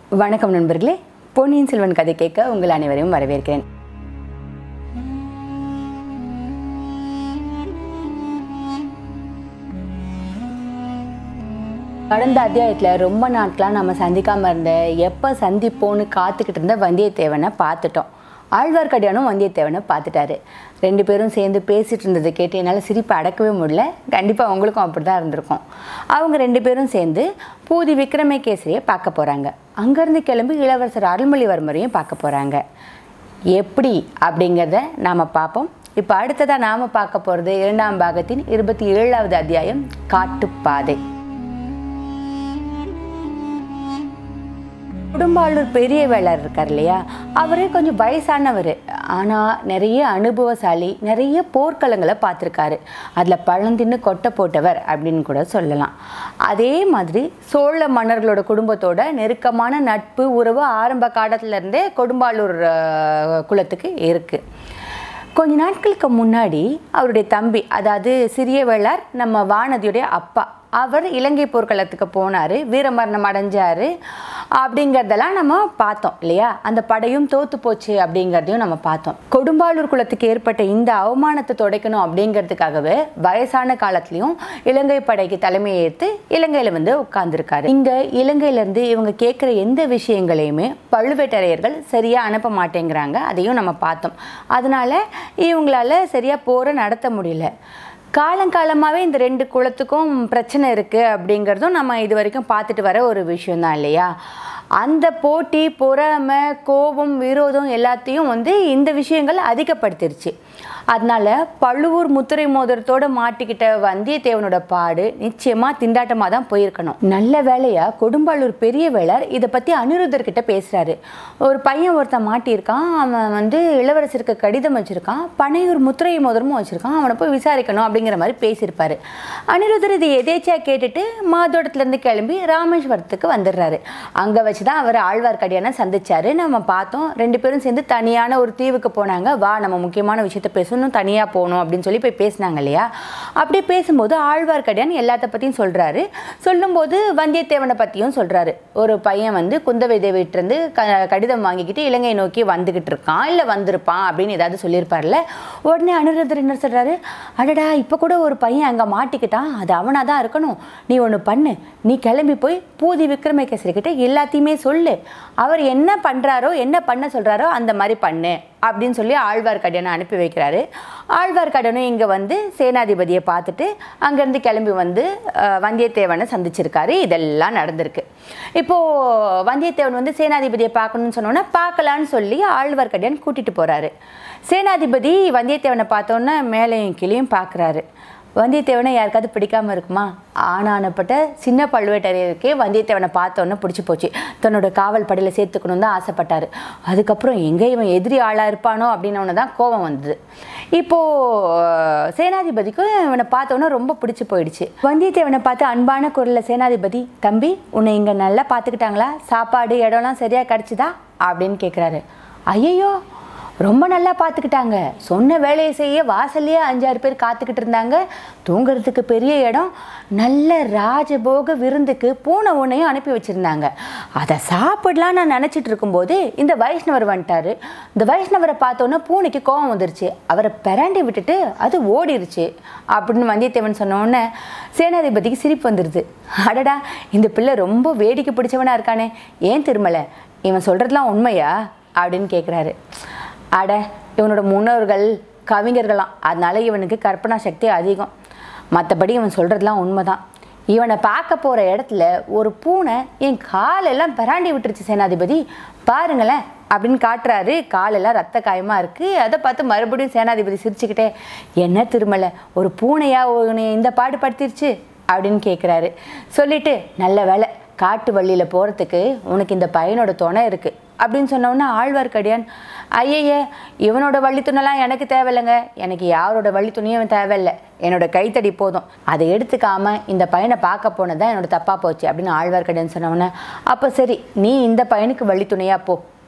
வணக்கம் நண்பர்களே பொன்னியின் செல்வன் கதை கேட்க உங்கள் அனைவரையும் வரவேற்கிறேன் கடந்த அத்தியாயத்தில் ரொம்ப நாட்களாக நம்ம சந்திக்காமல் இருந்த எப்போ சந்திப்போன்னு காத்துக்கிட்டு இருந்த வந்தியத்தேவனை பார்த்துட்டோம் ஆழ்வார்க்கடியானும் வந்தியத்தேவனை பார்த்துட்டாரு ரெண்டு பேரும் சேர்ந்து பேசிகிட்டு இருந்ததை கேட்டு என்னால் சிரிப்பை அடக்கவே முடியல கண்டிப்பாக அவங்களுக்கும் அப்படி தான் இருந்திருக்கும் அவங்க ரெண்டு பேரும் சேர்ந்து பூதி விக்ரமகேசரியை பார்க்க போகிறாங்க அங்கேருந்து கிளம்பி இளவரசர் அருள்மொழிவர்மரையும் பார்க்க போகிறாங்க எப்படி அப்படிங்கிறத நாம் பார்ப்போம் இப்போ அடுத்ததாக நாம் பார்க்க போகிறது இரண்டாம் பாகத்தின் இருபத்தி ஏழாவது அத்தியாயம் காட்டுப்பாதை குடும்பாளூர் பெரிய வேளார் இருக்கார் இல்லையா அவரே கொஞ்சம் வயசானவர் ஆனால் நிறைய அனுபவசாலி நிறைய போர்க்களங்களை பார்த்துருக்காரு அதில் பழந்தின்னு கொட்டை போட்டவர் அப்படின்னு கூட சொல்லலாம் அதே மாதிரி சோழ மன்னர்களோட குடும்பத்தோட நெருக்கமான நட்பு உறவு ஆரம்ப காலத்துலேருந்தே கொடும்பாளூர் அஹ், குலத்துக்கு இருக்குது கொஞ்ச நாட்களுக்கு முன்னாடி அவருடைய தம்பி அதாவது சிறிய வேளார் நம்ம வானதியுடைய அப்பா அவர் இலங்கை போர்க்களத்துக்கு போனார் வீரமரணம் அடைஞ்சார் அப்படிங்கிறதெல்லாம் நம்ம பார்த்தோம் இல்லையா அந்த படையும் தோத்து போச்சு அப்படிங்கிறதையும் நம்ம பார்த்தோம் கொடும்பாளூர் குலத்துக்கு ஏற்பட்ட இந்த அவமானத்தை துடைக்கணும் அப்படிங்கிறதுக்காகவே வயசான காலத்துலேயும் இலங்கை படைக்கு தலைமை ஏற்று இலங்கையில் வந்து உட்கார்ந்துருக்காரு இங்கே இலங்கையிலேருந்து இவங்க கேட்குற எந்த விஷயங்களையுமே பழுவேட்டரையர்கள் சரியாக அனுப்ப மாட்டேங்கிறாங்க அதையும் நம்ம பார்த்தோம் அதனால இவங்களால சரியாக போரை நடத்த முடியல காலங்காலமாகவே இந்த ரெண்டு குலத்துக்கும் பிரச்சனை இருக்குது அப்படிங்கிறதும் நம்ம இது வரைக்கும் பார்த்துட்டு வர ஒரு விஷயம்தான் இல்லையா அந்த போட்டி பொறாமை கோபம் விரோதம் எல்லாத்தையும் வந்து இந்த விஷயங்கள் அதிகப்படுத்திருச்சு அதனால பழுவூர் முத்துரை மோதிரத்தோட மாட்டிக்கிட்ட வந்தியத்தேவனோட பாடு நிச்சயமாக திண்டாட்டமாக தான் போயிருக்கணும் நல்ல வேலையா கொடும்பாளூர் பெரிய வேளார் இதை பற்றி அனிருத்தர்கிட்ட பேசுகிறாரு ஒரு பையன் ஒருத்தன் மாட்டியிருக்கான் அவன் வந்து இளவரசருக்கு கடிதம் வச்சுருக்கான் பனையூர் முத்துரை மோதிரமும் வச்சுருக்கான் அவனை போய் விசாரிக்கணும் அப்படிங்கிற மாதிரி பேசியிருப்பாரு அனிருத்தர் இதை எதேச்சியாக கேட்டுட்டு மாதோட்டத்துலேருந்து கிளம்பி ராமேஸ்வரத்துக்கு வந்துடுறாரு அங்கே வச்சு தான் அவர் ஆழ்வார்க்கடியானை சந்திச்சாரு நம்ம பார்த்தோம் ரெண்டு பேரும் சேர்ந்து தனியான ஒரு தீவுக்கு போனாங்க வா நம்ம முக்கியமான விஷயத்த பேசணும் தனியாக போகணும் அப்படின்னு சொல்லி போய் பேசினாங்க இல்லையா அப்படி பேசும்போது ஆழ்வார்க்கடியான் எல்லாத்த பற்றியும் சொல்கிறாரு சொல்லும்போது வந்தியத்தேவனை பற்றியும் சொல்கிறாரு ஒரு பையன் வந்து குந்தவை தேவிட்டிருந்து க கடிதம் வாங்கிக்கிட்டு இலங்கை நோக்கி வந்துக்கிட்டு இருக்கான் இல்லை வந்திருப்பான் அப்படின்னு ஏதாவது சொல்லியிருப்பார்ல உடனே அனுருத்தர் என்ன சொல்கிறாரு அடடா இப்போ கூட ஒரு பையன் அங்கே மாட்டிக்கிட்டான் அது அவனாக தான் இருக்கணும் நீ ஒன்று பண்ணு நீ கிளம்பி போய் பூதி விக்ரமகேசரி கிட்ட எல்லாத்தையுமே சொல்லு அவர் என்ன பண்ணுறாரோ என்ன பண்ண சொல்கிறாரோ அந்த மாதிரி பண்ணு அப்படின்னு சொல்லி ஆழ்வார்க்கடியானை அனுப்பி வைக்கிறாரு ஆழ்வார்க்கடியானும் இங்கே வந்து சேனாதிபதியை பார்த்துட்டு அங்கேருந்து கிளம்பி வந்து அஹ், வந்தியத்தேவனை சந்திச்சிருக்காரு இதெல்லாம் நடந்திருக்கு இப்போது வந்தியத்தேவன் வந்து சேனாதிபதியை பார்க்கணும்னு சொன்னோன்னே பார்க்கலான்னு சொல்லி ஆழ்வார்க்கடியான் கூட்டிகிட்டு போகிறாரு சேனாதிபதி வந்தியத்தேவனை பார்த்தோன்னே மேலேயும் கீழேயும் பார்க்குறாரு வந்தியத்தேவனை யாருக்காவது பிடிக்காம இருக்குமா ஆனானப்பட்ட சின்ன பழுவேட்டரையருக்கே வந்தியத்தேவனை பார்த்தோன்னே பிடிச்சி போச்சு தன்னோட காவல் படையில் சேர்த்துக்கணும் தான் ஆசைப்பட்டாரு அதுக்கப்புறம் எங்கே இவன் எதிரி ஆளாக இருப்பானோ அப்படின்னு தான் கோபம் வந்தது இப்போது சேனாதிபதிக்கும் இவனை பார்த்தோன்னே ரொம்ப பிடிச்சி போயிடுச்சு வந்தியத்தேவனை பார்த்து அன்பான குரலில் சேனாதிபதி தம்பி உன்னை இங்கே நல்லா பார்த்துக்கிட்டாங்களா சாப்பாடு இடம்லாம் சரியாக கிடச்சிதா அப்படின்னு கேட்குறாரு ஐயையோ ரொம்ப நல்லா பார்த்துக்கிட்டாங்க சொன்ன வேலையை செய்ய வாசல்லையே அஞ்சாறு பேர் காத்துக்கிட்டு இருந்தாங்க தூங்குறதுக்கு பெரிய இடம் நல்ல ராஜபோக விருந்துக்கு பூனை ஒன்றையும் அனுப்பி வச்சுருந்தாங்க அதை சாப்பிடலாம் நான் நினச்சிட்டு இருக்கும்போது இந்த வைஷ்ணவர் வந்துட்டாரு இந்த வைஷ்ணவரை பார்த்தோன்னே பூனைக்கு கோவம் வந்துருச்சு அவரை பெராண்டி விட்டுட்டு அது ஓடிருச்சு அப்படின்னு வந்தியத்தேவன் சொன்னோடனே சேனாதிபதிக்கு சிரிப்பு வந்துடுது அடடா இந்த பிள்ளை ரொம்ப வேடிக்கை பிடிச்சவனா இருக்கானே ஏன் திருமலை இவன் சொல்கிறதுலாம் உண்மையா அப்படின்னு கேட்குறாரு அட இவனோட முன்னோர்கள் கவிஞர்களாம் அதனால இவனுக்கு கற்பனா சக்தி அதிகம் மற்றபடி இவன் சொல்கிறதுலாம் உண்மைதான் இவனை பார்க்க போகிற இடத்துல ஒரு பூனை என் காலெல்லாம் பெராண்டி விட்டுருச்சு சேனாதிபதி பாருங்களேன் அப்படின்னு காட்டுறாரு காலெல்லாம் ரத்த காயமாக இருக்குது அதை பார்த்து மறுபடியும் சேனாதிபதி சிரிச்சுக்கிட்டே என்ன திருமலை ஒரு பூனையா உன்னை இந்த பாடு படுத்திருச்சு அப்படின்னு கேட்குறாரு சொல்லிட்டு நல்ல வேலை காட்டு வழியில் போகிறதுக்கு உனக்கு இந்த பையனோட துணை இருக்குது அப்படின்னு சொன்னோன்னே ஆழ்வார்க்கடியான் ஐயையே இவனோட வள்ளி துணைலாம் எனக்கு தேவையில்லைங்க எனக்கு யாரோட வள்ளி துணியும் தேவையில்லை என்னோட கைத்தடி போதும் அதை எடுத்துக்காம இந்த பையனை பார்க்க போனது தான் என்னோட தப்பாக போச்சு அப்படின்னு ஆழ்வார்க்கடியான் சொன்னவொன்னே அப்போ சரி நீ இந்த பையனுக்கு வள்ளி துணையாக போ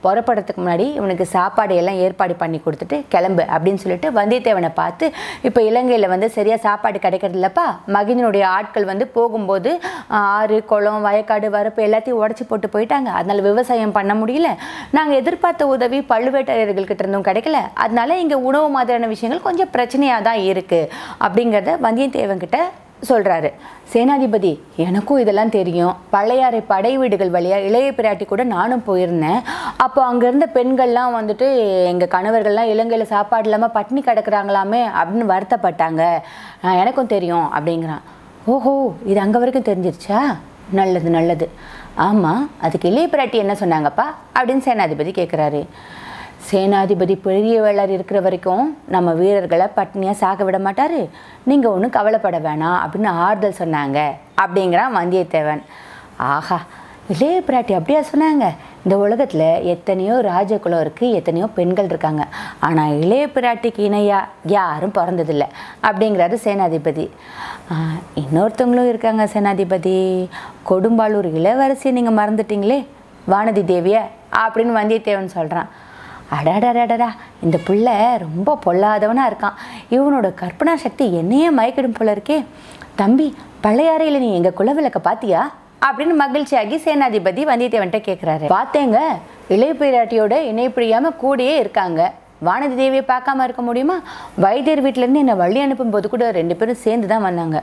புறப்படுறதுக்கு முன்னாடி இவனுக்கு சாப்பாடு எல்லாம் ஏற்பாடு பண்ணி கொடுத்துட்டு கிளம்பு அப்படின்னு சொல்லிட்டு வந்தியத்தேவனை பார்த்து இப்போ இலங்கையில் வந்து சரியாக சாப்பாடு கிடைக்கிறது இல்லப்பா மகிழனுடைய ஆட்கள் வந்து போகும்போது ஆஹ், ஆறு குளம் வயக்காடு வரப்பு எல்லாத்தையும் உடச்சி போட்டு போயிட்டாங்க அதனால விவசாயம் பண்ண முடியல நாங்கள் எதிர்பார்த்த உதவி பழுவேட்டரையர்கள்கிட்ட இருந்தும் கிடைக்கல அதனால இங்கே உணவு மாதிரியான விஷயங்கள் கொஞ்சம் பிரச்சனையாக தான் இருக்குது அப்படிங்கிறத வந்தியத்தேவன் கிட்ட சொல்கிறாரு சேனாதிபதி எனக்கும் இதெல்லாம் தெரியும் பழையாறை படை வீடுகள் வழியாக இளைய பிராட்டி கூட நானும் போயிருந்தேன் அப்போ அங்கே இருந்த பெண்கள்லாம் வந்துட்டு எங்கள் கணவர்கள்லாம் இலங்கையில் சாப்பாடு இல்லாமல் பட்டினி கிடக்குறாங்களாமே அப்படின்னு வருத்தப்பட்டாங்க ஆஹ் எனக்கும் தெரியும் அப்படிங்கிறான் ஓஹோ இது அங்கே வரைக்கும் தெரிஞ்சிருச்சா நல்லது நல்லது ஆமாம் அதுக்கு இளைய பிராட்டி என்ன சொன்னாங்கப்பா அப்படின்னு சேனாதிபதி கேட்குறாரு சேனாதிபதி பெரிய வேளர் இருக்கிற வரைக்கும் நம்ம வீரர்களை பட்னியாக சாக விட மாட்டார் நீங்கள் ஒன்றும் கவலைப்பட வேணாம் அப்படின்னு ஆறுதல் சொன்னாங்க அப்படிங்கிறான் வந்தியத்தேவன் ஆஹா இளைய பிராட்டி அப்படியா சொன்னாங்க இந்த உலகத்தில் எத்தனையோ ராஜகுலம் இருக்குது எத்தனையோ பெண்கள் இருக்காங்க ஆனால் இளைய பிராட்டிக்கு இணையாக யாரும் பிறந்ததில்லை அப்படிங்கிறாரு சேனாதிபதி ஆ, இன்னொருத்தவங்களும் இருக்காங்க சேனாதிபதி கொடும்பாளூர் இளவரசியை நீங்கள் மறந்துட்டீங்களே வானதி தேவிய அப்படின்னு வந்தியத்தேவன் சொல்கிறான் அடாடாடாடா இந்த பிள்ளை ரொம்ப பொல்லாதவனாக இருக்கான் இவனோட கற்பனா சக்தி என்னையே மயக்கிடும் போல இருக்கே தம்பி பழையாறையில் நீ எங்கள் குலவிளக்க பாத்தியா அப்படின்னு மகிழ்ச்சியாகி சேனாதிபதி வந்தியத்தேவன்கிட்ட கேட்குறாரு பார்த்தேங்க இளையபிராட்டியோட இணை பிரியாமல் கூடயே இருக்காங்க வானதி தேவியை பார்க்காம இருக்க முடியுமா வைத்தியர் வீட்டிலேருந்து என்னை வழி அனுப்பும்போது கூட ரெண்டு பேரும் சேர்ந்து தான் வந்தாங்க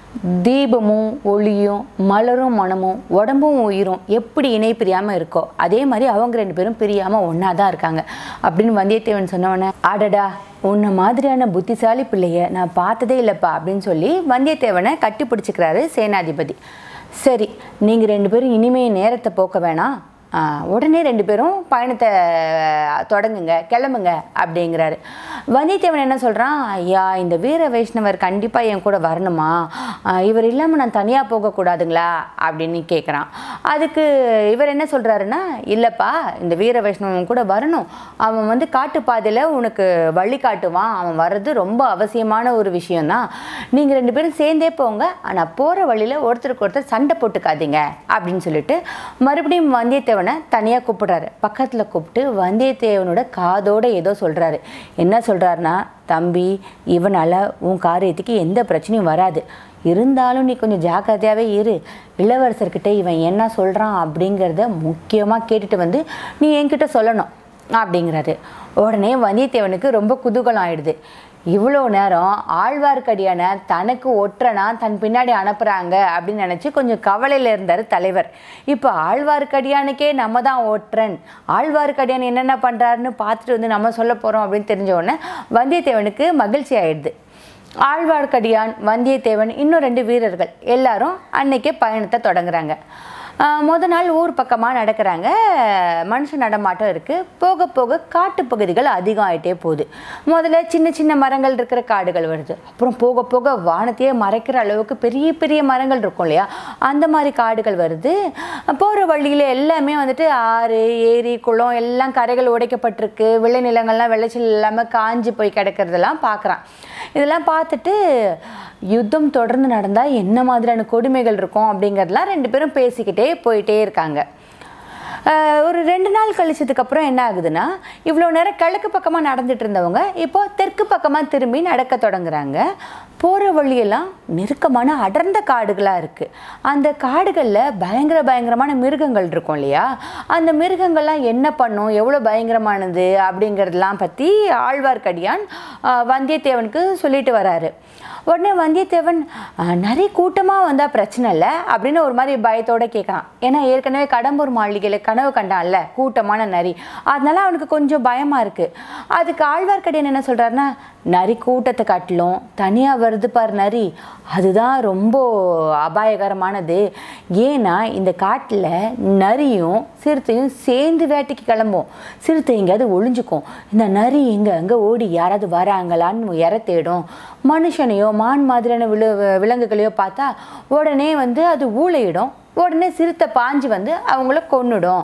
தீபமும் ஒளியும் மலரும் மனமும் உடம்பும் உயிரும் எப்படி இணை பிரியாமல் இருக்கோ அதே மாதிரி அவங்க ரெண்டு பேரும் பிரியாமல் ஒன்றா தான் இருக்காங்க அப்படின்னு வந்தியத்தேவன் சொன்னவொடனே ஆடடா உன்னை மாதிரியான புத்திசாலி பிள்ளைய நான் பார்த்ததே இல்லைப்பா அப்படின்னு சொல்லி வந்தியத்தேவனை கட்டி பிடிச்சிக்கிறாரு சேனாதிபதி சரி நீங்கள் ரெண்டு பேரும் இனிமே நேரத்தை போக்க வேணாம் ஆ, உடனே ரெண்டு பேரும் பயணத்தை தொடங்குங்க கிளம்புங்க அப்படிங்கிறாரு வந்தியத்தேவன் என்ன சொல்கிறான் ஐயா இந்த வீர வைஷ்ணவர் கண்டிப்பாக என் கூட வரணுமா ஆ, இவர் இல்லாமல் நான் தனியாக போகக்கூடாதுங்களா அப்படின்னு கேட்குறான் அதுக்கு இவர் என்ன சொல்கிறாருன்னா இல்லைப்பா இந்த வீர வைஷ்ணவன் கூட வரணும் அவன் வந்து காட்டுப்பாதையில் உனக்கு வழி காட்டுவான் அவன் வர்றது ரொம்ப அவசியமான ஒரு விஷயம்தான் நீங்கள் ரெண்டு பேரும் சேர்ந்தே போங்க ஆனால் போகிற வழியில் ஒருத்தருக்கு ஒருத்தர் சண்டை போட்டுக்காதீங்க அப்படின்னு சொல்லிட்டு மறுபடியும் வந்தியத்தேவனை தனியாக கூப்பிடுறாரு பக்கத்தில் கூப்பிட்டு வந்தியத்தேவனோட காதோட ஏதோ சொல்கிறாரு என்ன சொல்கிறாருன்னா தம்பி இவனால் உன் காரியத்துக்கு எந்த பிரச்சனையும் வராது இருந்தாலும் நீ கொஞ்சம் ஜாக்கிரதையாகவே இரு இளவரசர்கிட்ட இவன் என்ன சொல்கிறான் அப்படிங்கிறத முக்கியமாக கேட்டுட்டு வந்து நீ என்கிட்ட சொல்லணும் அப்படிங்கிறாரு உடனே வந்தியத்தேவனுக்கு ரொம்ப குதூகலம் ஆயிடுது இவ்வளோ நேரம் ஆழ்வார்க்கடியான தனக்கு ஒற்றனா தன் பின்னாடி அனுப்புகிறாங்க அப்படின்னு நினச்சி கொஞ்சம் கவலையில் இருந்தார் தலைவர் இப்போ ஆழ்வார்க்கடியானுக்கே நம்ம தான் ஒற்றன் ஆழ்வார்க்கடியான் என்னென்ன பண்ணுறாருன்னு பார்த்துட்டு வந்து நம்ம சொல்ல போகிறோம் அப்படின்னு தெரிஞ்ச உடனே வந்தியத்தேவனுக்கு மகிழ்ச்சி ஆயிடுது ஆழ்வார்க்கடியான் வந்தியத்தேவன் இன்னும் ரெண்டு வீரர்கள் எல்லாரும் அன்னைக்கே பயணத்தை தொடங்குறாங்க ஆஹ் முத நாள் ஊர் பக்கமாக நடக்கிறாங்க மனுஷ நடமாட்டம் இருக்குது போக போக காட்டு பகுதிகள் அதிகம் ஆகிட்டே போகுது முதல்ல சின்ன சின்ன மரங்கள் இருக்கிற காடுகள் வருது அப்புறம் போக போக வானத்தையே மறைக்கிற அளவுக்கு பெரிய பெரிய மரங்கள் இருக்கும் இல்லையா அந்த மாதிரி காடுகள் வருது போகிற வழியில் எல்லாமே வந்துட்டு ஆறு ஏரி குளம் எல்லாம் கரைகள் உடைக்கப்பட்டிருக்கு விளைநிலங்கள்லாம் விளைச்சல் இல்லாமல் காஞ்சி போய் கிடக்கிறதெல்லாம் பார்க்குறான் இதெல்லாம் பார்த்துட்டு யுத்தம் தொடர்ந்து நடந்தால் என்ன மாதிரியான கொடுமைகள் இருக்கும் அப்படிங்கிறதெல்லாம் ரெண்டு பேரும் பேசிக்கிட்டே போயிட்டே இருக்காங்க ஆஹ் ஒரு ரெண்டு நாள் கழிச்சதுக்கு அப்புறம் என்ன ஆகுதுன்னா இவ்வளோ நேரம் கிழக்கு பக்கமாக நடந்துட்டு இருந்தவங்க இப்போ தெற்கு பக்கமாக திரும்பி நடக்க தொடங்குறாங்க போகிற வழியெல்லாம் நெருக்கமான அடர்ந்த காடுகளாக இருக்குது அந்த காடுகளில் பயங்கர பயங்கரமான மிருகங்கள் இருக்கும் இல்லையா அந்த மிருகங்கள்லாம் என்ன பண்ணும் எவ்வளோ பயங்கரமானது அப்படிங்கிறதெல்லாம் பற்றி ஆழ்வார்க்கடியான் ஆஹ் வந்தியத்தேவனுக்கு சொல்லிட்டு வராரு உடனே வந்தியத்தேவன் "அஹ், நிறைய கூட்டமாக வந்தால் பிரச்சனை இல்லை அப்படின்னு ஒரு மாதிரி பயத்தோட கேட்குறான் ஏன்னா ஏற்கனவே கடம்பூர் மாளிகையில் கனவு கண்டான்ல கூட்டமான நரி அதனால அவனுக்கு கொஞ்சம் பயமாக இருக்குது அதுக்கு ஆழ்வார்க்கடியான் என்ன சொல்கிறாருன்னா நரி கூட்டத்தை காட்டிலும் தனியாக வருது பார் நரி அதுதான் ரொம்ப அபாயகரமானது ஏன்னா இந்த காட்டில் நரியும் சிறுத்தையும் சேர்ந்து வேட்டைக்கு கிளம்பும் சிறுத்தை எங்கேயாவது ஒளிஞ்சுக்கும் இந்த நரி எங்கே அங்கே ஓடி யாராவது வராங்களான்னு இற தேடும் மனுஷனையோ மான் மாதிரியான விலு விலங்குகளையோ பார்த்தா உடனே வந்து அது ஊளையிடும் உடனே சிறுத்தை பாஞ்சு வந்து அவங்கள கொன்னுடும்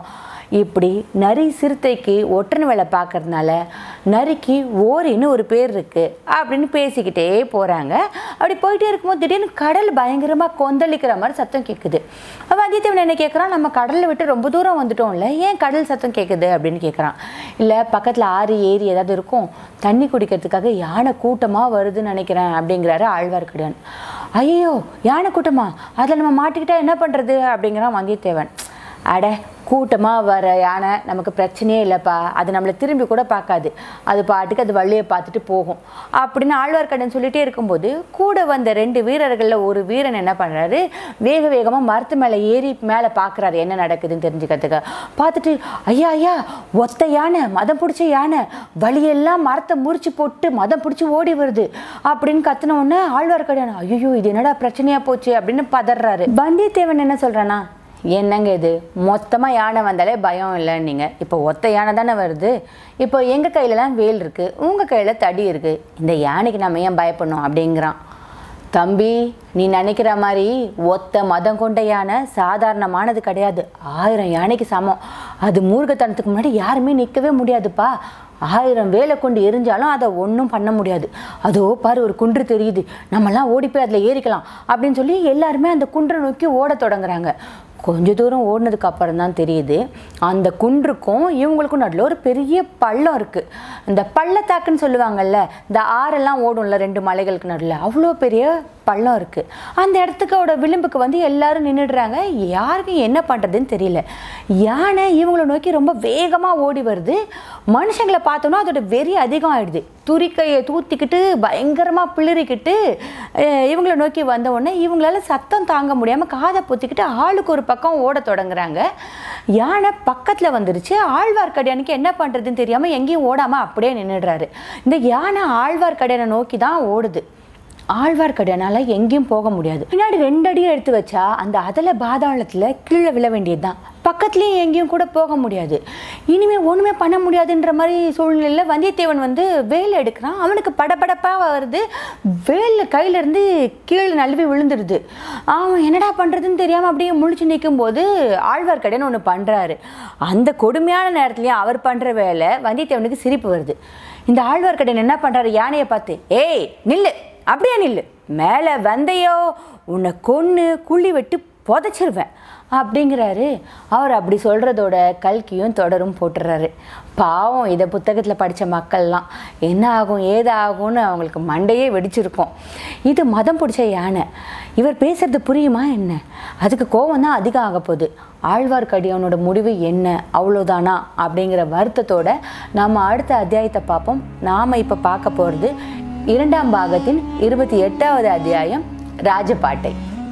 இப்படி நரி சிறுத்தைக்கு ஒற்றன் வேலை பார்க்கறதுனால நரிக்கு ஓரின்னு ஒரு பேர் இருக்கு அப்படின்னு பேசிக்கிட்டே போகிறாங்க அப்படி போயிட்டே இருக்கும்போது திடீர்னு கடல் பயங்கரமாக கொந்தளிக்கிற மாதிரி சத்தம் கேட்குது வந்தியத்தேவன் என்ன கேட்குறான் நம்ம கடலை விட்டு ரொம்ப தூரம் வந்துட்டோம்ல ஏன் கடல் சத்தம் கேட்குது அப்படின்னு கேட்குறான் இல்லை பக்கத்தில் ஆறு ஏரி ஏதாவது இருக்கும் தண்ணி குடிக்கிறதுக்காக யானை கூட்டமாக வருதுன்னு நினைக்கிறேன் அப்படிங்கிறாரு ஆழ்வார்க்கடியான் ஐயோ யானை கூட்டமா அதில் நம்ம மாட்டிக்கிட்டா என்ன பண்ணுறது அப்படிங்கிறான் வந்தியத்தேவன் அட கூட்டமாக வர யானை நமக்கு பிரச்சனையே இல்லைப்பா அது நம்மளை திரும்பி கூட பார்க்காது அது பாட்டுக்கு அது வழியை பார்த்துட்டு போகும் அப்படின்னு ஆழ்வார்க்கடன் சொல்லிட்டே இருக்கும்போது கூட வந்த ரெண்டு வீரர்களில் ஒரு வீரன் என்ன பண்ணுறாரு வேக வேகமாக மரத்து மேலே ஏறி மேலே பார்க்குறாரு என்ன நடக்குதுன்னு தெரிஞ்சுக்கிறதுக்கு பார்த்துட்டு ஐயா ஐயா ஒத்த யானை மதம் பிடிச்ச யானை வழியெல்லாம் மரத்தை முறிச்சு போட்டு மதம் பிடிச்சி ஓடி வருது அப்படின்னு கத்துன உடனே ஆழ்வார்க்கடியான் ஐயோ இது என்னடா பிரச்சனையா போச்சு அப்படின்னு பதறாரு வந்தியத்தேவன் என்ன சொல்றானா என்னங்க இது மொத்தமாக யானை வந்தாலே பயம் இல்லைன்னீங்க இப்போ ஒத்த யானை தானே வருது இப்போ எங்கள் கையிலலாம் வேல் இருக்குது உங்கள் கையில் தடி இருக்குது இந்த யானைக்கு நம்ம ஏன் பயப்படணும் அப்படிங்கிறான் தம்பி நீ நினைக்கிற மாதிரி ஒத்த மதம் கொண்ட யானை சாதாரணமானது கிடையாது ஆயிரம் யானைக்கு சமம் அது மூர்க்கத்தனத்துக்கு முன்னாடி யாருமே நிற்கவே முடியாதுப்பா ஆயிரம் வேலை கொண்டு எரிஞ்சாலும் அதை ஒன்றும் பண்ண முடியாது அதோ பாரு ஒரு குன்று தெரியுது நம்மலாம் ஓடி போய் அதில் ஏறிக்கலாம் அப்படின்னு சொல்லி எல்லாருமே அந்த குன்றை நோக்கி ஓடத் தொடங்குறாங்க கொஞ்ச தூரம் ஓடினதுக்கு அப்புறம் தான் தெரியுது அந்த குன்றுக்கும் இவங்களுக்கும் நடுவில் ஒரு பெரிய பள்ளம் இருக்குது இந்த பள்ளத்தாக்குன்னு சொல்லுவாங்கல்ல இந்த ஆறெல்லாம் ஓடும்ல ரெண்டு மலைகளுக்கு நடுவில் அவ்வளோ பெரிய பள்ளம் இருக்குது அந்த இடத்துக்கோட விளிம்புக்கு வந்து எல்லாரும் நின்றுடுறாங்க யாருக்கும் என்ன பண்ணுறதுன்னு தெரியல யானை இவங்கள நோக்கி ரொம்ப வேகமாக ஓடி வருது மனுஷங்களை பார்த்தோன்னா அதோட வெறி அதிகம் ஆயிடுது துரிக்கையை தூத்திக்கிட்டு பயங்கரமாக பிளிரிக்கிட்டு அஹ், இவங்கள நோக்கி வந்த உடனே இவங்களால சத்தம் தாங்க முடியாமல் காதை பொத்திக்கிட்டு ஆளுக்கு ஒரு பக்கம் ஓட தொடங்குறாங்க யானை பக்கத்தில் வந்துருச்சு ஆழ்வார்க்கடியானுக்கு என்ன பண்ணுறதுன்னு தெரியாமல் எங்கேயும் ஓடாமல் அப்படியே நின்றுடுறாரு இந்த யானை ஆழ்வார்க்கடியானை நோக்கி தான் ஓடுது ஆழ்வார்க்கடியானால எங்கேயும் போக முடியாது பின்னாடி ரெண்டு அடியும் எடுத்து வச்சா அந்த அதல பாதாளத்தில் கீழே விழ வேண்டியது தான் பக்கத்துலேயும் எங்கேயும் கூட போக முடியாது இனிமேல் ஒன்றுமே பண்ண முடியாதுன்ற மாதிரி சூழ்நிலையில் வந்தியத்தேவன் வந்து வேல் எடுக்கிறான் அவனுக்கு படபடப்பாக வருது வேல் கையிலேருந்து கீழே நழுவி விழுந்துடுது அவன் என்னடா பண்ணுறதுன்னு தெரியாமல் அப்படியே முழிச்சு நிற்கும்போது ஆழ்வார்க்கடியான் ஒன்று பண்ணுறாரு அந்த கொடுமையான நேரத்துலையும் அவர் பண்ணுற வேலை வந்தியத்தேவனுக்கு சிரிப்பு வருது இந்த ஆழ்வார்க்கடியான் என்ன பண்ணுறாரு யானையை பார்த்து ஏய் நில்லு அப்படியே நில்லு மேலே வந்தையோ உன்னை கொன்று குழி வெட்டு புதைச்சிருவேன் அப்படிங்கிறாரு அவர் அப்படி சொல்கிறதோட கல்கியும் தொடரும் போட்டுறாரு பாவம் இதை புத்தகத்தில் படித்த மக்கள்லாம் என்ன ஆகும் ஏது ஆகும்னு அவங்களுக்கு மண்டையே வெடிச்சிருக்கும் இது மதம் பிடிச்ச யானை இவர் பேசுறது புரியுமா என்ன அதுக்கு கோவம் தான் அதிகம் ஆக போகுது ஆழ்வார்க்கடியானோட முடிவு என்ன அவ்வளோதானா அப்படிங்கிற வருத்தத்தோட நம்ம அடுத்த அத்தியாயத்தை பார்ப்போம் நாம் இப்போ பார்க்க போகிறது இரண்டாம் பாகத்தின் இருபத்தி எட்டாவது அத்தியாயம் ராஜபாட்டை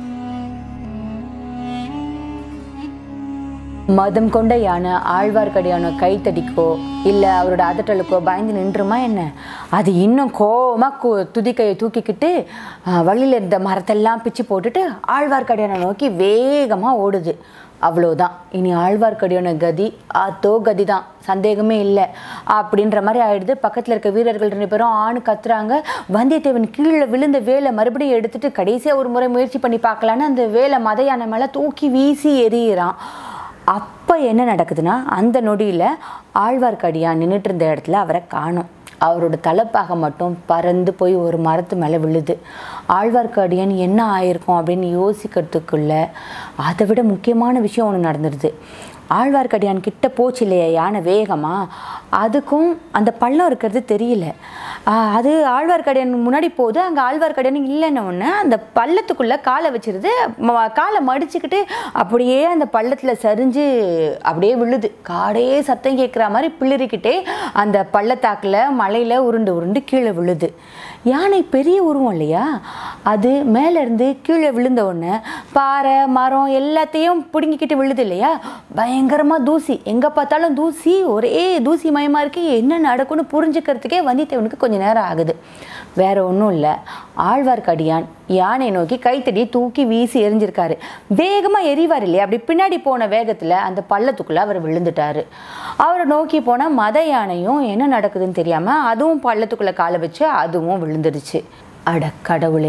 மதம் கொண்ட யானை ஆழ்வார்க்கடியான கைத்தடிக்கோ இல்லை அவரோட அதட்டலுக்கோ பயந்து நின்றுமா என்ன அது இன்னும் கோவமாக கு துதிக்கையை தூக்கிக்கிட்டு ஆஹ், வழியில இருந்த மரத்தெல்லாம் பிச்சு போட்டுட்டு ஆழ்வார்க்கடியானை நோக்கி வேகமாக ஓடுது அவ்வளோதான் இனி ஆழ்வார்க்கடியான கதி அதோ கதி தான் சந்தேகமே இல்லை அப்படின்ற மாதிரி ஆயிடுது பக்கத்தில் இருக்க வீரர்கள் ரெண்டு பேரும் ஆணு கத்துறாங்க வந்தியத்தேவன் கீழே விழுந்த வேலை மறுபடியும் எடுத்துட்டு கடைசியாக ஒரு முறை முயற்சி பண்ணி பார்க்கலான்னு அந்த வேலை மத யானை மேலே தூக்கி வீசி எறிகிறான் அப்போ என்ன நடக்குதுன்னா அந்த நொடியில் ஆழ்வார்க்கடியான் நின்றுட்டு இருந்த இடத்துல அவரை காணோம் அவரோட தலைப்பாக மட்டும் பறந்து போய் ஒரு மரத்து மேலே விழுது ஆழ்வார்க்கடியான் என்ன ஆயிருக்கும் அப்படின்னு யோசிக்கிறதுக்குள்ள அதை விட முக்கியமான விஷயம் ஒன்று நடந்துடுது ஆழ்வார்க்கடியான் கிட்ட போச்சு இல்லையா யானை வேகமாக அதுக்கும் அந்த பள்ளம் இருக்கிறது தெரியல ஆஹ் அது ஆழ்வார்க்கடியான் முன்னாடி போகுது அங்கே ஆழ்வார்க்கடியான் இல்லைன்ன உடனே அந்த பள்ளத்துக்குள்ளே காலை வச்சிருது ம- காலை மடிச்சுக்கிட்டு அப்படியே அந்த பள்ளத்தில் சரிஞ்சு அப்படியே விழுது காடே சத்தம் கேட்குற மாதிரி பிளிரிக்கிட்டே அந்த பள்ளத்தாக்கில் மலையில் உருண்டு உருண்டு கீழே விழுது யானை பெரிய உருவம் இல்லையா அது மேலேருந்து கீழே விழுந்த உடனே பாறை மரம் எல்லாத்தையும் பிடுங்கிக்கிட்டு விழுது இல்லையா பயங்கரமாக தூசி எங்கே பார்த்தாலும் தூசி ஒரே தூசி மயமாக இருக்கு என்ன நடக்கும்னு புரிஞ்சுக்கிறதுக்கே வந்தியத்தேவனுக்கு கொஞ்சம் நேரம் ஆகுது வேற ஒன்றும் இல்லை ஆழ்வார்க்கடியான் யானை நோக்கி கைத்தடி தூக்கி வீசி எரிஞ்சிருக்காரு வேகமாக எரிவார் இல்லையா அப்படி பின்னாடி போன வேகத்தில் அந்த பள்ளத்துக்குள்ளே அவர் விழுந்துட்டாரு அவரை நோக்கி போனால் மத யானையும் என்ன நடக்குதுன்னு தெரியாமல் அதுவும் பள்ளத்துக்குள்ளே காலை வச்சு அதுவும் விழுந்துடுச்சு அட கடவுளே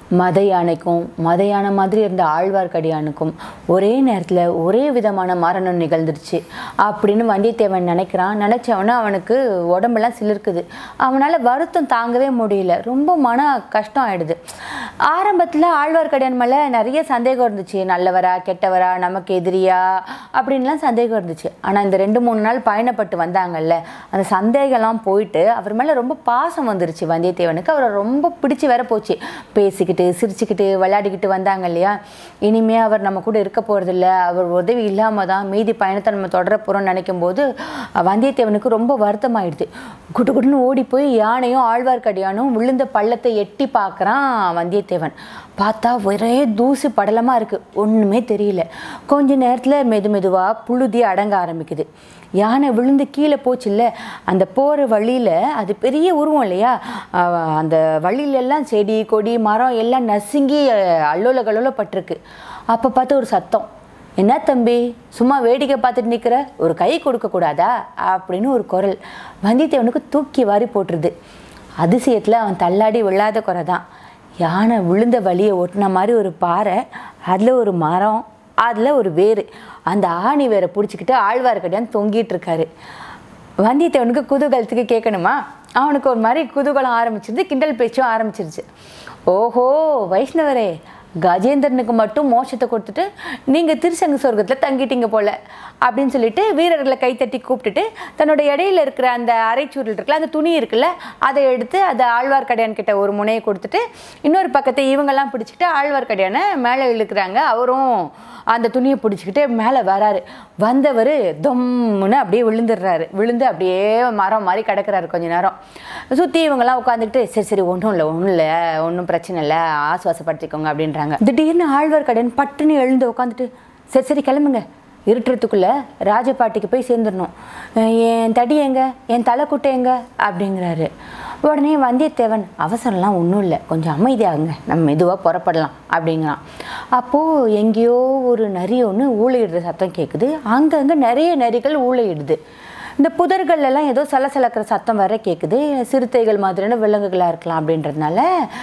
மத யானைக்கும் மத யானை மாதிரி இருந்த ஆழ்வார்க்கடியானுக்கும் ஒரே நேரத்தில் ஒரே விதமான மரணம் நிகழ்ந்துருச்சு அப்படின்னு வந்தியத்தேவன் நினைக்கிறான் நினச்சவொன்னே அவனுக்கு உடம்பெல்லாம் சிலிர்க்குது அவனால் வருத்தம் தாங்கவே முடியல ரொம்ப மன கஷ்டம் ஆயிடுது ஆரம்பத்தில் ஆழ்வார்க்கடியான் மேலே நிறைய சந்தேகம் இருந்துச்சு நல்லவரா கெட்டவரா நமக்கு எதிரியா அப்படின்லாம் சந்தேகம் இருந்துச்சு ஆனால் இந்த ரெண்டு மூணு நாள் பயணப்பட்டு வந்தாங்கல்ல அந்த சந்தேகம்லாம் போயிட்டு அவர் மேலே ரொம்ப பாசம் வந்துருச்சு வந்தியத்தேவனுக்கு அவரை ரொம்ப பிடிச்சி வேற போச்சு பேசிக்கிட்டு சிரிச்சுக்கிட்டு விளையாடிக்கிட்டு வந்தாங்க இல்லையா இனிமே அவர் நம்ம கூட இருக்க போகிறதில்ல அவர் உதவி இல்லாமல் தான் மீதி பயணத்தை நம்ம தொடர போகிறோம்னு நினைக்கும் போது வந்தியத்தேவனுக்கு ரொம்ப வருத்தமாயிடுது குடு குடுன்னு ஓடி போய் யானையும் ஆழ்வார்க்கடியானும் விழுந்த பள்ளத்தை எட்டி பார்க்குறான் வந்தியத்தேவன் பார்த்தா ஒரே தூசு படலமாக இருக்குது ஒன்றுமே தெரியல கொஞ்ச நேரத்தில் மெது மெதுவாக புழுதி அடங்க ஆரம்பிக்குது யானை விழுந்து கீழே போச்சுல்ல அந்த போகிற வழியில் அது பெரிய உருவம் இல்லையா அஹ் அந்த வழியிலெல்லாம் செடி கொடி மரம் எல்லாம் நசுங்கி அஹ், அல்லோல கல்லோல பட்டிருக்கு அப்போ பார்த்து ஒரு சத்தம் என்ன தம்பி சும்மா வேடிக்கை பார்த்துட்டு நிற்கிற ஒரு கை கொடுக்கக்கூடாதா அப்படின்னு ஒரு குரல் வந்தியத்தேவனுக்கு தூக்கி வாரி போட்டுருது அதிசயத்தில் அவன் தள்ளாடி விழாத குறை தான் யானை விழுந்த வழியை ஒட்டின மாதிரி ஒரு பாறை அதில் ஒரு மரம் அதில் ஒரு வேர் அந்த ஆணி வேரை பிடிச்சிக்கிட்டு ஆழ்வார்க்கடியான் தொங்கிட்டு இருக்காரு வந்தியத்தேவனுக்கு குதூகலத்துக்கு கேட்கணுமா அவனுக்கு ஒரு மாதிரி குதூகலம் ஆரம்பிச்சிருது கிண்டல் பேச்சும் ஆரம்பிச்சிருச்சு ஓஹோ வைஷ்ணவரே கஜேந்திரனுக்கு மட்டும் மோட்சத்தை கொடுத்துட்டு நீங்கள் திருசங்க சொர்க்கத்தில் தங்கிட்டீங்க போல அப்படின்னு சொல்லிட்டு வீரர்களை கைத்தட்டி கூப்பிட்டுட்டு தன்னோட இடையில இருக்கிற அந்த அரைச்சூரில் இருக்குல்ல அந்த துணி இருக்குல்ல அதை எடுத்து அதை ஆழ்வார்க்கடியான் கிட்ட ஒரு முனையை கொடுத்துட்டு இன்னொரு பக்கத்தை இவங்கெல்லாம் பிடிச்சிட்டு ஆழ்வார்க்கடியானை மேலே இழுக்கிறாங்க அவரும் அந்த துணியை பிடிச்சிக்கிட்டு மேலே வராரு வந்தவர் தொம்முன்னு அப்படியே விழுந்துடுறாரு விழுந்து அப்படியே மரம் மாதிரி கிடக்குறாரு கொஞ்ச நேரம் சுற்றி இவங்கெல்லாம் உட்காந்துக்கிட்டு சரி சரி ஒன்றும் இல்லை ஒன்றும் இல்லை ஒன்றும் பிரச்சனை இல்லை ஆசுவாசப்படுத்திக்கோங்க அப்படின்றாங்க திடீர்னு ஆழ்வார்க்கடியான் பட்டுன்னு எழுந்து உட்காந்துட்டு சரி சரி கிளம்புங்க இருட்டுறதுக்குள்ளே ராஜபாட்டிக்கு போய் சேர்ந்துடணும் அஹ் என் தடி எங்க என் தலைக்குட்டை எங்க அப்படிங்கிறாரு உடனே வந்தியத்தேவன் அவசரம்லாம் ஒன்றும் இல்லை கொஞ்சம் அமைதியாகுங்க நம்ம மெதுவாக புறப்படலாம் அப்படிங்கிறான் அப்போது எங்கேயோ ஒரு நரி ஒன்று ஊழையிடுற சத்தம் கேட்குது அங்கங்கே நிறைய நரிகள் ஊழையிடுது இந்த புதர்கள் எல்லாம் ஏதோ சலசலக்கிற சத்தம் வர கேட்குது சிறுத்தைகள் மாதிரியான விலங்குகளாக இருக்கலாம் அப்படின்றதுனால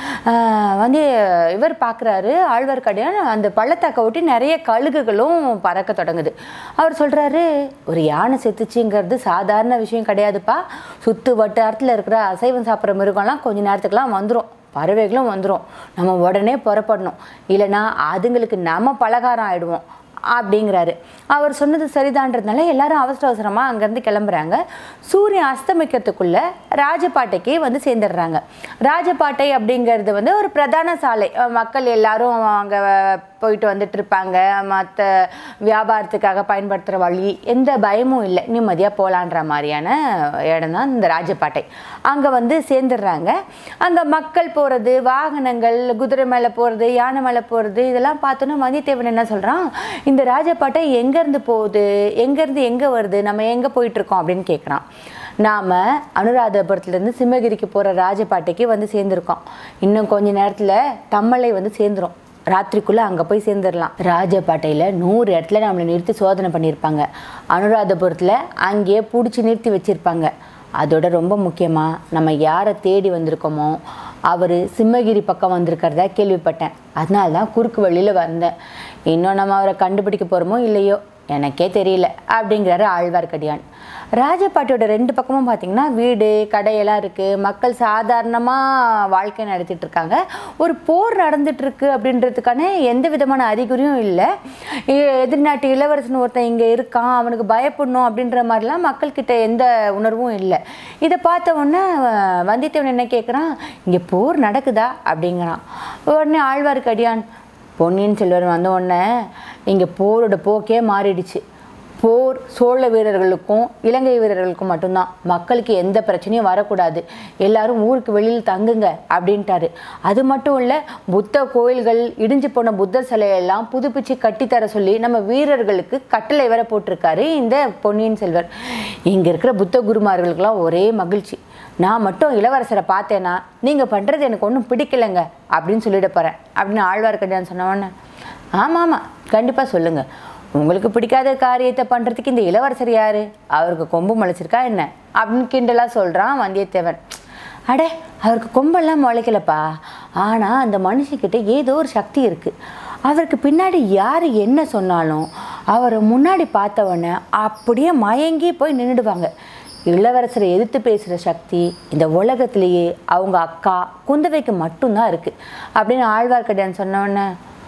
ஆஹ், வந்து இவர் பார்க்குறாரு ஆழ்வார்க்கடியான் அந்த பள்ளத்தாக்கை ஒட்டி நிறைய கழுகுகளும் பறக்க தொடங்குது அவர் சொல்கிறாரு ஒரு யானை செத்துச்சுங்கிறது சாதாரண விஷயம் கிடையாதுப்பா சுற்று வட்டாரத்தில் இருக்கிற அசைவம் சாப்பிட்ற மிருகம்லாம் கொஞ்ச நேரத்துக்குலாம் வந்துடும் பறவைகளும் வந்துடும் நம்ம உடனே புறப்படணும் இல்லைன்னா அதுங்களுக்கு நம்ம பலகாரம் ஆயிடுவோம் அப்படிங்கிறாரு அவர் சொன்னது சரிதான்றதுனால எல்லாரும் அவசர அவசரமாக அங்கேருந்து கிளம்புறாங்க சூரியன் அஸ்தமிக்கிறதுக்குள்ள ராஜபாட்டைக்கு வந்து சேர்ந்துடுறாங்க ராஜபாட்டை அப்படிங்கிறது வந்து ஒரு பிரதான சாலை அஹ் மக்கள் எல்லாரும் அங்கே போயிட்டு வந்துட்டு இருப்பாங்க மற்ற வியாபாரத்துக்காக பயன்படுத்துகிற வழி எந்த பயமும் இல்லை நிம்மதியாக போகலான்ற மாதிரியான இடம் தான் இந்த ராஜபாட்டை அங்கே வந்து சேர்ந்துடுறாங்க அங்கே மக்கள் போகிறது வாகனங்கள் குதிரை மேலே போகிறது யானை மேலே போகிறது இதெல்லாம் பார்த்தோன்னா வந்தியத்தேவன் என்ன சொல்கிறான் இந்த ராஜபாட்டை எங்கேருந்து போகுது எங்கேருந்து எங்கே வருது நம்ம எங்கே போயிட்டுருக்கோம் அப்படின்னு கேட்குறான் நாம் அனுராதபுரத்துலேருந்து சிம்மகிரிக்கு போகிற ராஜபாட்டைக்கு வந்து சேர்ந்துருக்கோம் இன்னும் கொஞ்ச நேரத்தில் தம்மலை வந்து சேர்ந்துரும் ராத்திரிக்குள்ளே அங்கே போய் சேர்ந்துடலாம் ராஜபாட்டையில் நூறு இடத்துல நம்மளை நிறுத்தி சோதனை பண்ணியிருப்பாங்க அனுராதபுரத்தில் அங்கேயே பிடிச்சி நிறுத்தி வச்சுருப்பாங்க அதோட ரொம்ப முக்கியமாக நம்ம யாரை தேடி வந்திருக்கோமோ அவர் சிம்மகிரி பக்கம் வந்திருக்கிறதா கேள்விப்பட்டேன் அதனால தான் குறுக்கு வழியில் வந்தேன் இன்னும் நம்ம அவரை கண்டுபிடிக்க போகிறோமோ இல்லையோ எனக்கே தெரியல அப்படிங்கிறாரு ஆழ்வார்க்கடியான் ராஜபாட்டியோட ரெண்டு பக்கமும் பார்த்தீங்கன்னா வீடு கடையெல்லாம் இருக்குது மக்கள் சாதாரணமாக வாழ்க்கை நடத்திட்டு இருக்காங்க ஒரு போர் நடந்துட்டு இருக்கு அப்படின்றதுக்கான எந்த விதமான அறிகுறியும் இல்லை எ- எதிர்நாட்டு இளவரசன் ஒருத்தன் இங்கே இருக்கான் அவனுக்கு பயப்படணும் அப்படின்ற மாதிரிலாம் மக்கள்கிட்ட எந்த உணர்வும் இல்லை இதை பார்த்த உடனே அஹ், வந்தியத்தேவன் என்ன கேட்குறான் இங்கே போர் நடக்குதா அப்படிங்கிறான் உடனே ஆழ்வார்க்கடியான் பொன்னியின் செல்வர் வந்த உடனே இங்கே போரோட போக்கே மாறிடுச்சு போர் சோழ வீரர்களுக்கும் இலங்கை வீரர்களுக்கும் மட்டும்தான் மக்களுக்கு எந்த பிரச்சனையும் வரக்கூடாது எல்லாரும் ஊருக்கு வெளியில் தங்குங்க அப்படின்ட்டாரு அது மட்டும் இல்லை புத்த கோயில்கள் இடிஞ்சு போன புத்தர் சிலையெல்லாம் புதுப்பிச்சு கட்டித்தர சொல்லி நம்ம வீரர்களுக்கு கட்டளை வேற போட்டிருக்காரு இந்த பொன்னியின் செல்வர் இங்கே இருக்கிற புத்த குருமார்களுக்கெல்லாம் ஒரே மகிழ்ச்சி நான் மட்டும் இளவரசரை பார்த்தேன்னா நீங்கள் பண்ணுறது எனக்கு ஒன்றும் பிடிக்கலைங்க அப்படின்னு சொல்லிட போகிறேன் அப்படின்னு ஆழ்வார்க்கடியான் சொன்னவொன்னே ஆமாம் ஆமாம் கண்டிப்பாக சொல்லுங்கள் உங்களுக்கு பிடிக்காத காரியத்தை பண்ணுறதுக்கு இந்த இளவரசர் யார் அவருக்கு கொம்பு முளைச்சிருக்கா என்ன அப்படின்னு கிண்டலாக சொல்கிறான் வந்தியத்தேவன் அடே அவருக்கு கொம்பெல்லாம் முளைக்கலப்பா ஆனால் அந்த மனுஷங்கிட்ட ஏதோ ஒரு சக்தி இருக்குது அவருக்கு பின்னாடி யார் என்ன சொன்னாலும் அவரை முன்னாடி பார்த்தவொடனே அப்படியே மயங்கி போய் நின்றுடுவாங்க இளவரசரை எதிர்த்து பேசுகிற சக்தி இந்த உலகத்திலேயே அவங்க அக்கா குந்தவைக்கு மட்டும்தான் இருக்குது அப்படின்னு ஆழ்வார்க்கடியான் சொன்னோடனே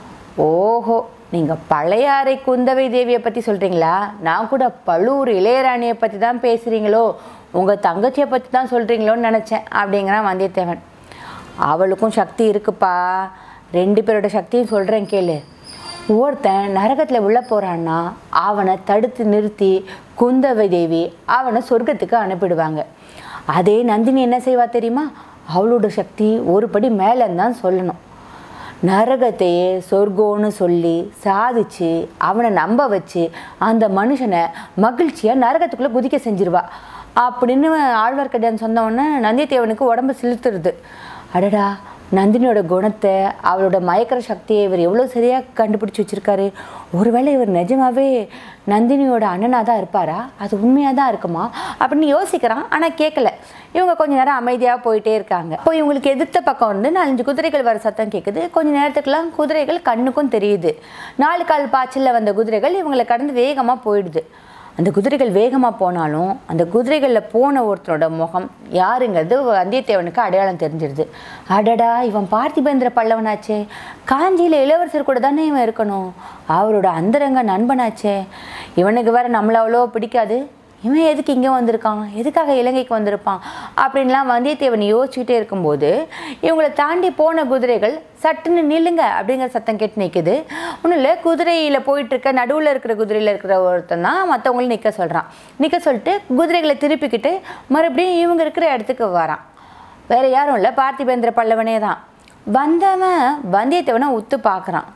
ஓஹோ நீங்கள் பழையாறை குந்தவை தேவியை பற்றி சொல்கிறீங்களா நான் கூட பழுவூர் இளையராணியை பற்றி தான் பேசுகிறீங்களோ உங்கள் தங்கச்சியை பற்றி தான் சொல்கிறீங்களோன்னு நினச்சேன் அப்படிங்கிறான் வந்தியத்தேவன் அவளுக்கும் சக்தி இருக்குப்பா ரெண்டு பேரோட சக்தியும் சொல்கிறேன் கேளு ஒருத்தன் நரகத்தில் உள்ள போகிறான்னா அவனை தடுத்து நிறுத்தி குந்தவை தேவி அவனை சொர்க்கத்துக்கு அனுப்பிடுவாங்க அதே நந்தினி என்ன செய்வா தெரியுமா அவளோட சக்தி ஒரு படி மேலேன்னு தான் சொல்லணும் நரகத்தையே சொர்க்கம்னு சொல்லி சாதிச்சு அவனை நம்ப வச்சு அந்த மனுஷனை மகிழ்ச்சியாக நரகத்துக்குள்ளே குதிக்க செஞ்சிருவா அப்படின்னு ஆழ்வார்க்கடியான் சொன்ன உடனே நந்தியத்தேவனுக்கு உடம்பு சிலுத்துருது அடடா நந்தினியோட குணத்தை அவளோட மயக்கிற சக்தியை இவர் எவ்வளோ சரியாக கண்டுபிடிச்சி வச்சிருக்காரு ஒருவேளை இவர் நிஜமாவே நந்தினியோட அண்ணனாக தான் இருப்பாரா அது உண்மையாக தான் இருக்குமா அப்படின்னு யோசிக்கிறான் ஆனால் கேட்கல இவங்க கொஞ்ச நேரம் அமைதியாக போயிட்டே இருக்காங்க இப்போ இவங்களுக்கு எதிர்த்த பக்கம் வந்து நாலஞ்சு குதிரைகள் வர சத்தம் கேட்குது கொஞ்ச நேரத்துக்குலாம் குதிரைகள் கண்ணுக்கும் தெரியுது நாலு கால் பாய்ச்சலில் வந்த குதிரைகள் இவங்களை கடந்து வேகமாக போயிடுது அந்த குதிரைகள் வேகமாக போனாலும் அந்த குதிரைகளில் போன ஒருத்தரோட முகம் யாருங்கிறது வந்தியத்தேவனுக்கு அடையாளம் தெரிஞ்சிருது அடடா இவன் பார்த்திபேந்திர பல்லவனாச்சே காஞ்சியில் இளவரசர் கூட தானே இவன் இருக்கணும் அவரோட அந்தரங்க நண்பனாச்சே இவனுக்கு வேற நம்மள அவ்வளோ பிடிக்காது இவன் எதுக்கு இங்கே வந்திருக்கான் எதுக்காக இலங்கைக்கு வந்திருப்பான் அப்படின்லாம் வந்தியத்தேவன் யோசிச்சுக்கிட்டே இருக்கும்போது இவங்களை தாண்டி போன குதிரைகள் சட்டுன்னு நில்லுங்க அப்படிங்கிற சத்தம் கேட்டு நிற்குது ஒன்றும் இல்லை குதிரையில் போயிட்டுருக்க நடுவில் இருக்கிற குதிரையில் இருக்கிற ஒருத்தன் தான் மற்றவங்களும் நிற்க சொல்கிறான் நிற்க சொல்லிட்டு குதிரைகளை திருப்பிக்கிட்டு மறுபடியும் இவங்க இருக்கிற இடத்துக்கு வரான் வேறு யாரும் இல்லை பார்த்திபேந்திர பல்லவனே தான் வந்தவன் வந்தியத்தேவனை உத்து பார்க்குறான்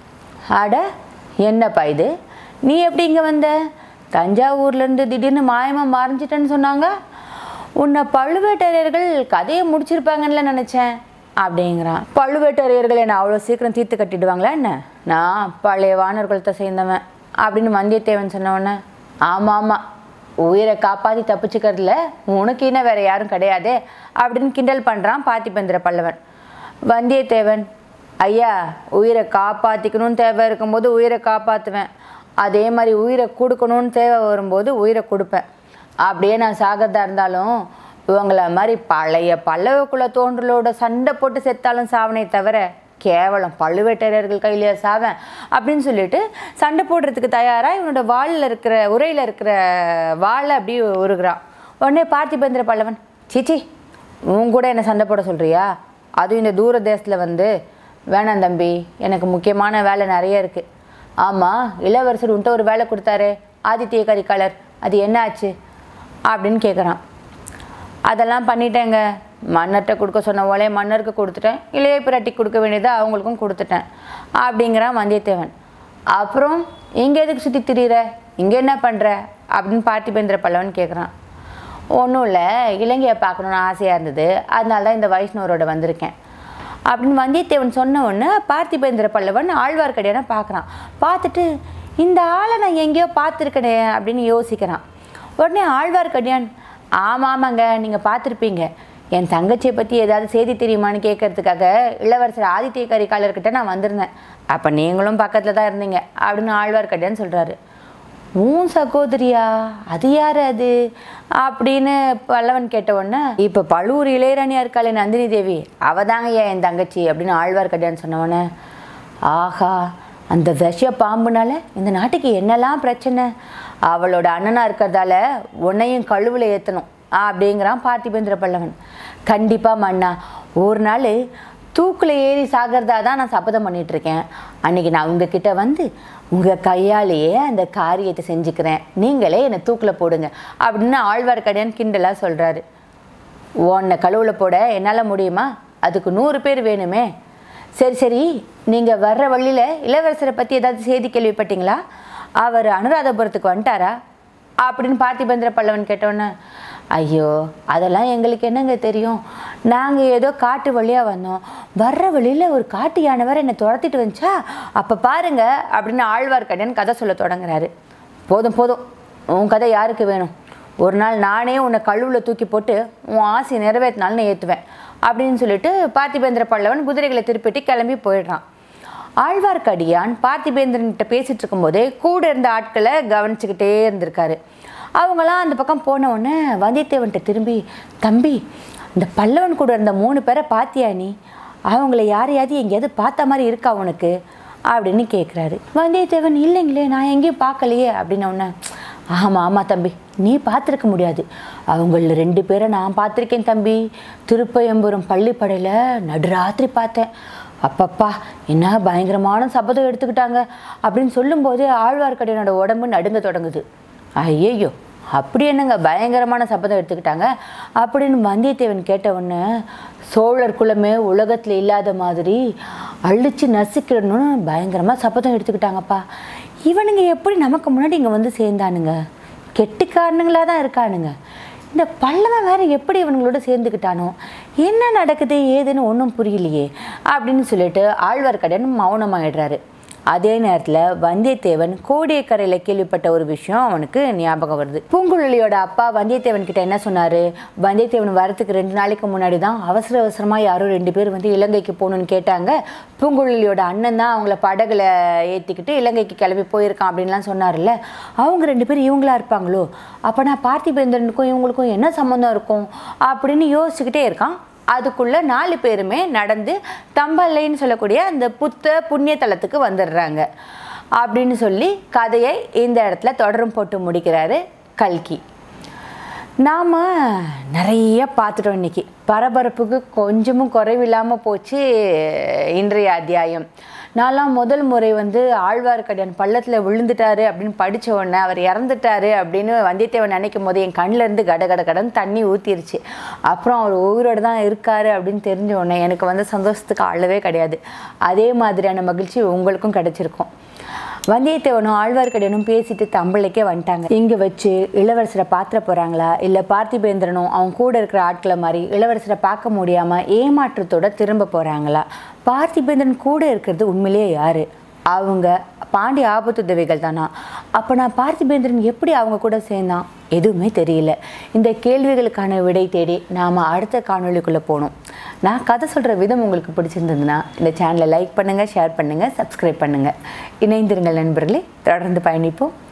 அட என்னப்பா இது நீ எப்படி இங்கே வந்த தஞ்சாவூர்லேருந்து திடீர்னு மாயமாக மறைஞ்சிட்டேன்னு சொன்னாங்க உன்னை பழுவேட்டரையர்கள் கதையை முடிச்சிருப்பாங்கன்னு நினச்சேன் அப்படிங்கிறான் பழுவேட்டரையர்கள் என்னை அவ்வளோ சீக்கிரம் தீர்த்து கட்டிடுவாங்களா என்ன நான் பழைய வானர்களத்தை சேர்ந்தவன் அப்படின்னு வந்தியத்தேவன் சொன்னவொடனே ஆமாம் ஆமாம் உயிரை காப்பாற்றி தப்பிச்சுக்கிறதுல உனக்கு இன்னும் வேற யாரும் கிடையாதே அப்படின்னு கிண்டல் பண்ணுறான் பார்த்திபேந்திர பல்லவன் வந்தியத்தேவன் ஐயா உயிரை காப்பாற்றிக்கணும்னு தேவை இருக்கும்போது உயிரை காப்பாற்றுவேன் அதே மாதிரி உயிரை கொடுக்கணும்னு தேவை வரும்போது உயிரை கொடுப்பேன் அப்படியே நான் சாகிறதா இருந்தாலும் இவங்கள மாதிரி பழைய பல்லவக்குள்ள தோன்றலோட சண்டை போட்டு செத்தாலும் சாவனே தவிர கேவலம் பழுவேட்டரையர்கள் கையிலேயே சாவேன் அப்படின்னு சொல்லிட்டு சண்டை போடுறதுக்கு தயாராக இவனோட வாளில் இருக்கிற உரையில் இருக்கிற வாளை அப்படியே உருகிறான் உடனே பார்த்திபேந்திர பல்லவன் சீச்சி உன் கூட என்ன சண்டை போட சொல்கிறியா அதுவும் இந்த தூர தேசத்தில் வந்து வேணாம் தம்பி எனக்கு முக்கியமான வேலை நிறைய இருக்குது ஆமாம் இளவரசர் உன்ட்ட ஒரு வேலை கொடுத்தாரு ஆதித்ய கரிகாலர் அது என்ன ஆச்சு அப்படின்னு கேட்குறான் அதெல்லாம் பண்ணிட்டேங்க மன்னர்கிட்ட கொடுக்க சொன்ன ஓலையை மன்னருக்கு கொடுத்துட்டேன் இளைய பிராட்டி கொடுக்க வேண்டியதை அவங்களுக்கும் கொடுத்துட்டேன் அப்படிங்கிறான் வந்தியத்தேவன் அப்புறம் இங்கே எதுக்கு சுற்றி திரியிற இங்கே என்ன பண்ணுற அப்படின்னு பார்த்திபேந்திர பல்லவன் கேட்குறான் ஒன்றும் இல்லை இலங்கையை பார்க்கணுன்னு ஆசையாக இருந்தது அதனால தான் இந்த வைஷ்ணவரோட வந்திருக்கேன் அப்படின்னு வந்தியத்தேவன் சொன்ன உடனே பார்த்திபேந்திர பல்லவன் ஆழ்வார்க்கடியான பார்க்குறான் பார்த்துட்டு இந்த ஆளை நான் எங்கேயோ பார்த்துருக்கனே அப்படின்னு யோசிக்கிறான் உடனே ஆழ்வார்க்கடியான் ஆமாம் ஆமாங்க நீங்கள் பார்த்துருப்பீங்க என் தங்கச்சியை பற்றி ஏதாவது செய்தி தெரியுமான்னு கேட்கறதுக்காக இளவரசர் ஆதித்ய கரிகாலர்கிட்ட நான் வந்திருந்தேன் அப்போ நீங்களும் பக்கத்தில் தான் இருந்தீங்க அப்படின்னு ஆழ்வார்க்கடியான் சொல்கிறாரு உன் சகோதரியா அது யார் அது அப்படின்னு பல்லவன் கேட்ட உடனே இப்போ பழுவூர் இளையராணியா இருக்காளே நந்தினி தேவி அவ தாங்க ஏன் என் தங்கச்சி அப்படின்னு ஆழ்வார்க்கடியான்னு சொன்னவொடனே ஆஹா அந்த விஷ பாம்புனால இந்த நாட்டுக்கு என்னெல்லாம் பிரச்சனை அவளோட அண்ணனா இருக்கிறதால உன்னையும் கழுவில் ஏற்றணும் அப்படிங்கிறான் பார்த்திபேந்திர பல்லவன் கண்டிப்பாக மண்ணா ஒரு நாள் தூக்கில் ஏறி சாகிறதா தான் நான் சபதம் பண்ணிட்டு இருக்கேன் அன்னைக்கு நான் உங்ககிட்ட வந்து உங்கள் கையாலேயே அந்த காரியத்தை செஞ்சுக்கிறேன் நீங்களே என்னை தூக்கில் போடுங்க அப்படின்னு ஆழ்வார்க்கடியான் கிண்டலாக சொல்கிறாரு உன்னை கழுவில் போட என்னால் முடியுமா அதுக்கு நூறு பேர் வேணுமே சரி சரி நீங்கள் வர்ற வழியில் இளவரசரை பற்றி ஏதாவது செய்தி கேள்விப்பட்டீங்களா அவர் அனுராதபுரத்துக்கு வந்துட்டாரா அப்படின்னு பார்த்திபேந்திர பல்லவன் கேட்டோன்னே ஐயோ அதெல்லாம் எங்களுக்கு என்னங்க தெரியும் நாங்கள் ஏதோ காட்டு வழியாக வந்தோம் வர்ற வழியில் ஒரு காட்டு யானை வேற என்னை துரத்திட்டு வந்துச்சா அப்போ பாருங்க அப்படின்னு ஆழ்வார்க்கடியான் கதை சொல்ல தொடங்குறாரு போதும் போதும் உன் கதை யாருக்கு வேணும் ஒரு நாள் நானே உன்னை கழுவில் தூக்கி போட்டு உன் ஆசை நிறைவேற்றினாலும் நான் ஏற்றுவேன் அப்படின்னு சொல்லிட்டு பார்த்திபேந்திர பல்லவன் குதிரைகளை திருப்பிட்டு கிளம்பி போயிடுறான் ஆழ்வார்க்கடியான் பார்த்திபேந்திரன்கிட்ட பேசிட்டு இருக்கும்போதே கூட இருந்த ஆட்களை கவனிச்சுக்கிட்டே இருந்திருக்காரு அவங்களாம் அந்த பக்கம் போன உடனே வந்தியத்தேவன்கிட்ட திரும்பி தம்பி இந்த பல்லவன் கூட இருந்த மூணு பேரை பாத்தியா நீ அவங்கள யாரையாவது எங்கேயாவது பார்த்த மாதிரி இருக்கா உனக்கு அப்படின்னு கேட்குறாரு வந்தியத்தேவன் இல்லைங்களே நான் எங்கேயும் பார்க்கலையே அப்படின்னு உடனே ஆமாம் ஆமாம் தம்பி நீ பார்த்துருக்க முடியாது அவங்கள ரெண்டு பேரை நான் பார்த்துருக்கேன் தம்பி திருப்பயம்புரம் பள்ளிப்படையில் நடுராத்திரி பார்த்தேன் அப்பப்பா என்ன பயங்கரமான சபதம் எடுத்துக்கிட்டாங்க அப்படின்னு சொல்லும்போது ஆழ்வார்க்கடியனோட உடம்பு நடுங்க தொடங்குது ஐயையோ அப்படி என்னங்க பயங்கரமான சபதம் எடுத்துக்கிட்டாங்க அப்படின்னு வந்தியத்தேவன் கேட்ட உடனே சோழர் குலமே உலகத்தில் இல்லாத மாதிரி அழிச்சு நசுக்கிடணும்னு பயங்கரமாக சபதம் எடுத்துக்கிட்டாங்கப்பா இவனுங்க எப்படி நமக்கு முன்னாடி இங்கே வந்து சேர்ந்தானுங்க கெட்டிக்காரனுங்களாக தான் இருக்கானுங்க இந்த பல்லவன் வேற எப்படி இவனுங்களோட சேர்ந்துக்கிட்டானோ என்ன நடக்குது ஏதுன்னு ஒன்றும் புரியலையே அப்படின்னு சொல்லிட்டு ஆழ்வார்க்கடியான் மௌனமாயிடுறாரு அதே நேரத்தில் வந்தியத்தேவன் கோடியக்கரையில் கேள்விப்பட்ட ஒரு விஷயம் அவனுக்கு ஞாபகம் வருது பூங்குழலியோட அப்பா வந்தியத்தேவன் கிட்ட என்ன சொன்னார் வந்தியத்தேவன் வரத்துக்கு ரெண்டு நாளைக்கு முன்னாடி தான் அவசர அவசரமாக யாரோ ரெண்டு பேர் வந்து இலங்கைக்கு போகணுன்னு கேட்டாங்க பூங்குழலியோட அண்ணன் தான் அவங்கள படகுல ஏற்றிக்கிட்டு இலங்கைக்கு கிளம்பி போயிருக்கான் அப்படின்லாம் சொன்னார்ல அவங்க ரெண்டு பேரும் இவங்களா இருப்பாங்களோ அப்போ நான் பார்த்திபேந்திரனுக்கும் இவங்களுக்கும் என்ன சம்மந்தம் இருக்கும் அப்படின்னு யோசிச்சுக்கிட்டே இருக்கான் அதுக்குள்ள நாலு பேருமே நடந்து தம்பல்லைன்னு சொல்லக்கூடிய அந்த புத்த புண்ணிய தலத்துக்கு வந்துடுறாங்க அப்படின்னு சொல்லி கதையை இந்த இடத்துல தொடரும் போட்டு முடிக்கிறாரு கல்கி நாம் நிறைய பார்த்துட்டோம் இன்னைக்கு பரபரப்புக்கு கொஞ்சமும் குறைவில்லாமல் போச்சு இன்றைய அத்தியாயம் நான்லாம் முதல் முறை வந்து ஆழ்வார்க்கடியான் பள்ளத்தில் விழுந்துட்டாரு அப்படின்னு படிச்ச உடனே அவர் இறந்துட்டாரு அப்படின்னு வந்தியத்தேவன் நினைக்கும் போது என் கண்ணுல இருந்து கட கட கடன்னு தண்ணி ஊற்றிருச்சு அப்புறம் அவர் உயிரோடு தான் இருக்காரு அப்படின்னு தெரிஞ்ச உடனே எனக்கு வந்து சந்தோஷத்துக்கு அளவே கிடையாது அதே மாதிரியான மகிழ்ச்சி உங்களுக்கும் கிடைச்சிருக்கும் வந்தியத்தேவனும் ஆழ்வார்க்கடியனும் பேசிட்டு தம்பளைக்கே வந்துட்டாங்க இங்கே வச்சு இளவரசரை பாத்திர போகிறாங்களா இல்லை பார்த்திபேந்திரனும் அவங்க கூட இருக்கிற ஆட்களை மாதிரி இளவரசரை பார்க்க முடியாமல் ஏமாற்றத்தோட திரும்ப போகிறாங்களா பார்த்திபேந்திரன் கூட இருக்கிறது உண்மையிலேயே யாரு அவங்க பாண்டி ஆபத்துதவிகள் தானா அப்போ நான் பார்த்திபேந்திரன் எப்படி அவங்க கூட சேர்ந்தான் எதுவுமே தெரியல இந்த கேள்விகளுக்கான விடை தேடி நாம் அடுத்த காணொளிக்குள்ளே போகணும் நான் கதை சொல்கிற விதம் உங்களுக்கு பிடிச்சிருந்ததுன்னா இந்த சேனலை லைக் பண்ணுங்கள் ஷேர் பண்ணுங்கள் சப்ஸ்கிரைப் பண்ணுங்கள் இணைந்திருங்கள் நண்பர்களே தொடர்ந்து பயணிப்போம்